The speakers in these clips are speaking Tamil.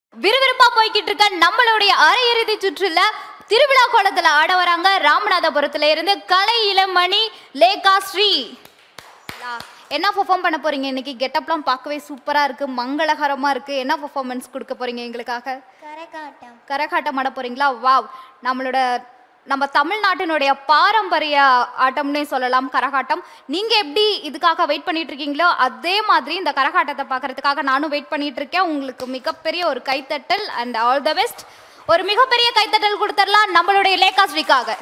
விறுவிறுப்பா போய்கிட்டு இருக்க நம்மளுடைய அரையிறுதி சுற்றுல திருவிழா கோலத்துல ஆட வராங்க ராமநாதபுரத்துல இருந்து கலை இளமணி லேகா ஸ்ரீ லா, என்ன பெர்ஃபார்ம் பண்ண போறீங்க இன்னைக்கு கெட்டப்லாம் பார்க்கவே சூப்பரா இருக்கு மங்களகரமா இருக்கு என்ன பெர்ஃபார்மன்ஸ் கொடுக்க போறீங்க எங்களுக்காக கரகாட்டம் கரகாட்டம் ஆட போறீங்களா வாவ் நம்மளோட நம்ம தமிழ்நாட்டினுடைய பாரம்பரிய ஆட்டம்னே சொல்லலாம் கரகாட்டம் நீங்க எப்படி இதுக்காக வெயிட் பண்ணிட்டு இருக்கீங்களோ அதே மாதிரி இந்த கரகாட்டத்தை பார்க்கறதுக்காக நானும் வெயிட் பண்ணிட்டு இருக்கேன் உங்களுக்கு மிகப்பெரிய ஒரு கைத்தட்டல் அண்ட் ஆல் த பெஸ்ட் ஒரு மிகப்பெரிய கைத்தட்டல் கொடுத்துடலாம் நம்மளுடைய லேகாஸ்ரீக்காக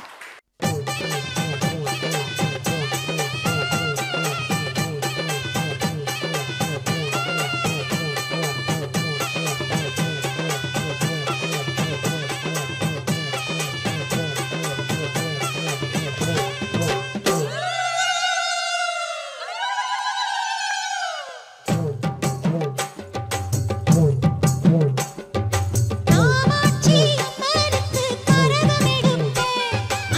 காமாட்சி அம்மனுக்கு கரகம் எடுப்பேன்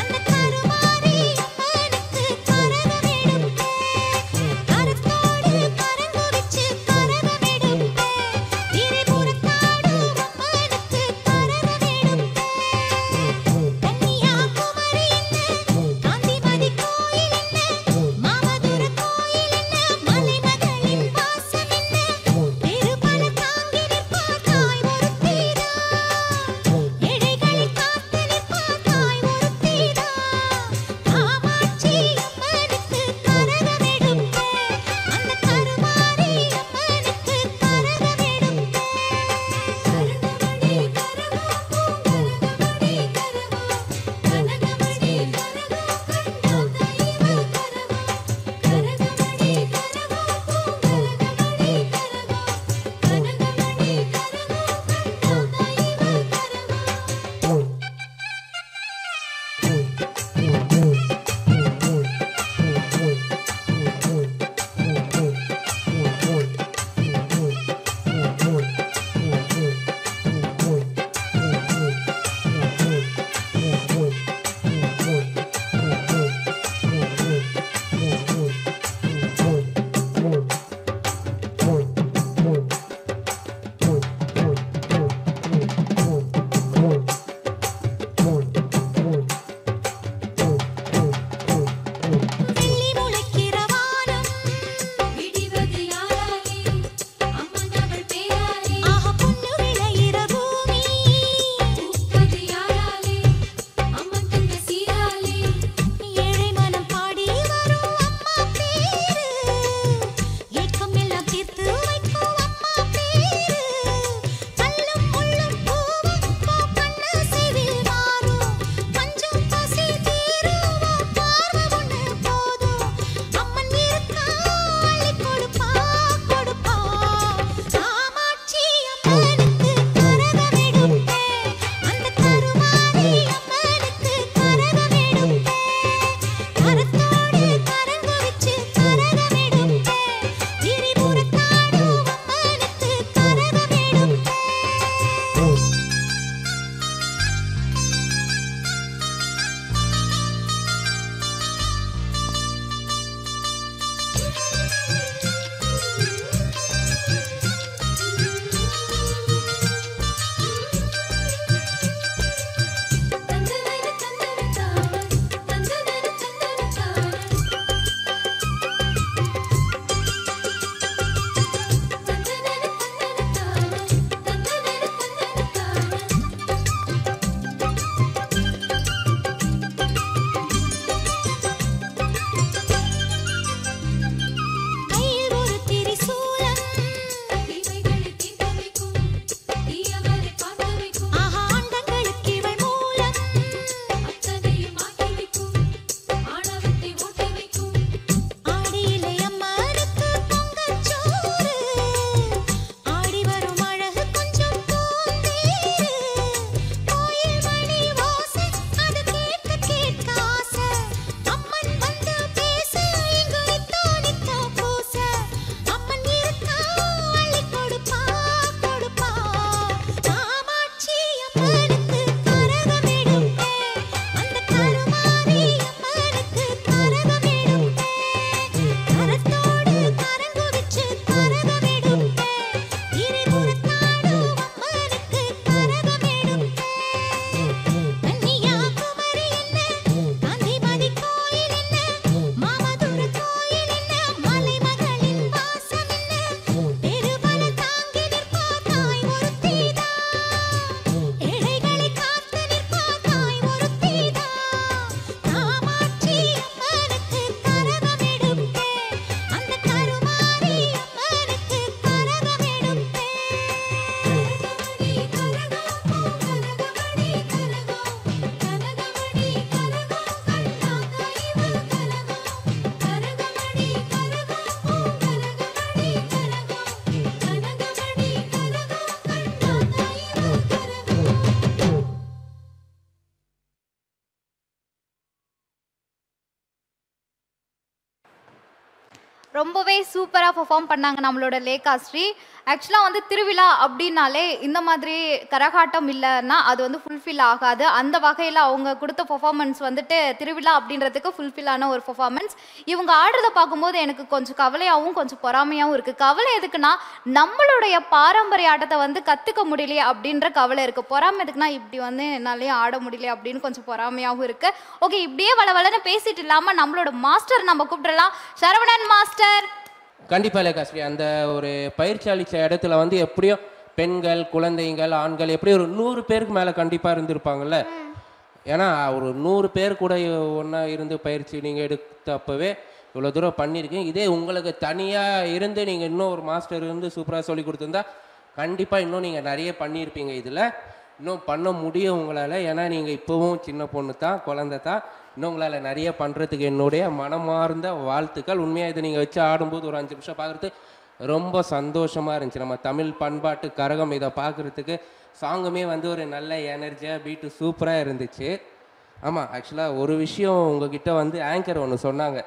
ரொம்பவே சூப்பராக பெர்ஃபார்ம் பண்ணாங்க நம்மளோட லேகாஸ்ரீ ஆக்சுவலாக வந்து திருவிழா அப்படின்னாலே இந்த மாதிரி கரகாட்டம் இல்லைன்னா அது வந்து ஃபுல்ஃபில் ஆகாது அந்த வகையில் அவங்க கொடுத்த பெர்ஃபார்மன்ஸ் வந்துட்டு திருவிழா அப்படின்றதுக்கு ஃபுல்ஃபில் ஆன ஒரு பெர்ஃபார்மன்ஸ் இவங்க ஆடுறத பார்க்கும்போது எனக்கு கொஞ்சம் கவலையாகவும் கொஞ்சம் பொறாமையாகவும் இருக்குது கவலை எதுக்குன்னா நம்மளுடைய பாரம்பரிய ஆட்டத்தை வந்து கற்றுக்க முடியலையே அப்படின்ற கவலை இருக்குது பொறாமை எதுக்குன்னா இப்படி வந்து என்னாலேயும் ஆட முடியல அப்படின்னு கொஞ்சம் பொறாமையாகவும் இருக்குது ஓகே இப்படியே வள வளன்னு பேசிட்டு இல்லாமல் நம்மளோட மாஸ்டர் நம்ம கூப்பிடலாம் சரவணன் மாஸ்டர் கண்டிப்பாக லேகாஸ்ரீ அந்த ஒரு பயிற்சி அளித்த இடத்துல வந்து எப்படியும் பெண்கள் குழந்தைகள் ஆண்கள் எப்படி ஒரு நூறு பேருக்கு மேலே கண்டிப்பாக இருந்திருப்பாங்கல்ல ஏன்னா ஒரு நூறு பேர் கூட ஒன்றா இருந்து பயிற்சி நீங்கள் எடுத்தப்பவே இவ்வளோ தூரம் பண்ணியிருக்கீங்க இதே உங்களுக்கு தனியாக இருந்து நீங்கள் இன்னும் ஒரு மாஸ்டர் இருந்து சூப்பராக சொல்லி கொடுத்துருந்தா கண்டிப்பாக இன்னும் நீங்கள் நிறைய பண்ணியிருப்பீங்க இதில் இன்னும் பண்ண முடியும் உங்களால் ஏன்னா நீங்கள் இப்போவும் சின்ன பொண்ணு தான் குழந்தை தான் இன்னும் உங்களால் நிறைய பண்ணுறதுக்கு என்னுடைய மனமார்ந்த வாழ்த்துக்கள் உண்மையாக இதை நீங்கள் வச்சு ஆடும்போது ஒரு அஞ்சு நிமிஷம் பார்க்குறது ரொம்ப சந்தோஷமாக இருந்துச்சு நம்ம தமிழ் பண்பாட்டு கரகம் இதை பார்க்குறதுக்கு சாங்குமே வந்து ஒரு நல்ல எனர்ஜியாக பீட்டு சூப்பராக இருந்துச்சு ஆமாம் ஆக்சுவலாக ஒரு விஷயம் உங்ககிட்ட வந்து ஆங்கர் ஒன்று சொன்னாங்க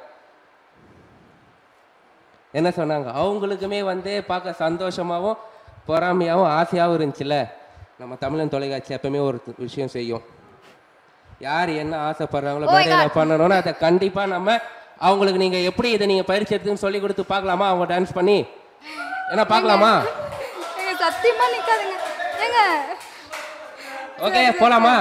என்ன சொன்னாங்க அவங்களுக்குமே வந்து பார்க்க சந்தோஷமாகவும் பொறாமையாகவும் ஆசையாகவும் இருந்துச்சுல்ல நம்ம தமிழன் தொலைக்காட்சி எப்பவுமே ஒரு விஷயம் செய்யும் யார் என்ன ஆசைப்படுறாங்களோ Oh my மேடையில் பண்ணணும்னு அதை கண்டிப்பாக நம்ம அவங்களுக்கு நீங்கள் எப்படி இதை நீங்கள் பயிற்சி எடுத்துன்னு சொல்லி கொடுத்து பார்க்கலாமா அவங்க டான்ஸ் பண்ணி என்ன பார்க்கலாமா ஏங்க சத்தியமா நிக்காதுங்க ஏங்க ஓகே போலாமா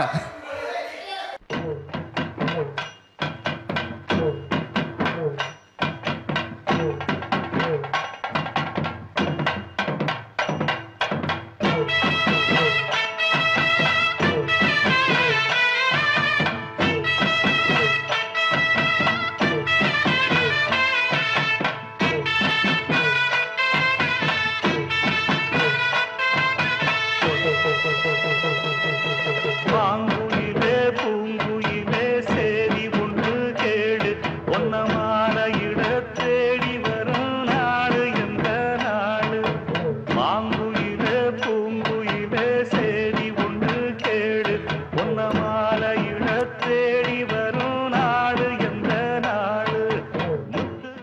பாங்குயிலே பூங்குயிலே சேதி ஒன்று கேடு ஒன்னமான இட தேடி வரும் நாடு எந்த நாடு பாங்குயிலே பூங்குயிலே சேதி ஒன்று கேடு ஒன்னமான இட தேடி வரும் நாடு எந்த நாடு முத்து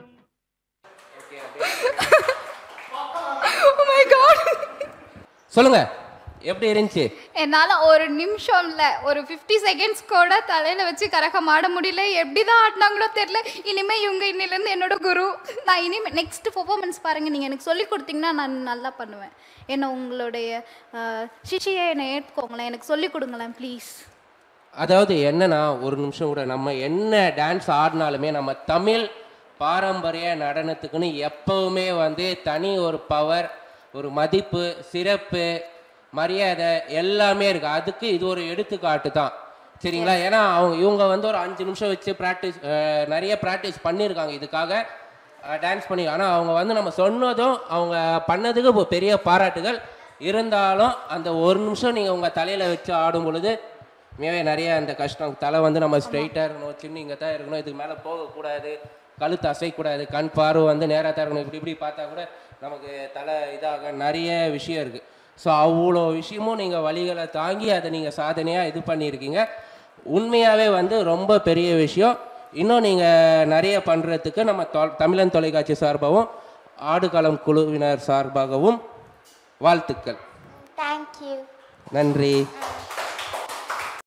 Oh my god சொல்லுங்க எப்படி இருந்துச்சு என்னால ஒரு நிமிஷம்ல ஒரு 50 செகண்ட்ஸ் கூட தலையில வச்சு கரகம் ஆட முடியல எப்படி தான் ஆடினாங்களோ தெரியல இனிமே இவங்க இன்னிலேருந்து என்னோட குரு நான் இனிமே நெக்ஸ்ட் பெர்ஃபார்மன்ஸ் பாருங்க நீங்க எனக்கு சொல்லி கொடுத்தீங்கன்னா நான் நல்லா பண்ணுவேன் என்ன உங்களுடைய அஹ், சிஷியை என்னை ஏற்றுக்கோங்களேன் எனக்கு சொல்லி கொடுங்களேன் ப்ளீஸ் அதாவது என்னன்னா ஒரு நிமிஷம் கூட நம்ம என்ன டான்ஸ் ஆடினாலுமே நம்ம தமிழ் பாரம்பரிய நடனத்துக்குன்னு எப்பவுமே வந்து தனி ஒரு பவர் ஒரு மதிப்பு சிறப்பு மரியாதை எல்லாமே இருக்கு அதுக்கு இது ஒரு எடுத்துக்காட்டு தான் சரிங்களா ஏன்னா அவங்க இவங்க வந்து ஒரு அஞ்சு நிமிஷம் வச்சு ப்ராக்டிஸ் நிறைய ப்ராக்டிஸ் பண்ணியிருக்காங்க இதுக்காக டான்ஸ் பண்ணி ஆனால் அவங்க வந்து நம்ம சொன்னதும் அவங்க பண்ணதுக்கு இப்போ பெரிய பாராட்டுகள் இருந்தாலும் அந்த ஒரு நிமிஷம் நீங்கள் உங்கள் தலையில் வச்சு ஆடும் பொழுது உண்மையாகவே நிறைய அந்த கஷ்டம் தலை வந்து நம்ம ஸ்ட்ரைட்டாக இருக்கணும் சின்ன இங்கே தான் இருக்கணும் இதுக்கு மேலே போகக்கூடாது கழுத்து அசைக்கூடாது கண் பார்வை வந்து நேராக தான் இருக்கணும் இப்படி இப்படி பார்த்தா கூட நமக்கு தலை இதாக நிறைய விஷயம் இருக்குது ஸோ அவ்வளோ விஷயமும் நீங்கள் வழிகளை தாங்கி அதை நீங்கள் சாதனையாக இது பண்ணியிருக்கீங்க உண்மையாகவே வந்து ரொம்ப பெரிய விஷயம் இன்னும் நீங்கள் நிறைய பண்ணுறதுக்கு நம்ம தொ- தமிழன் தொலைக்காட்சி சார்பாகவும் ஆடுகளம் குழுவினர் சார்பாகவும் வாழ்த்துக்கள் Thank you. நன்றி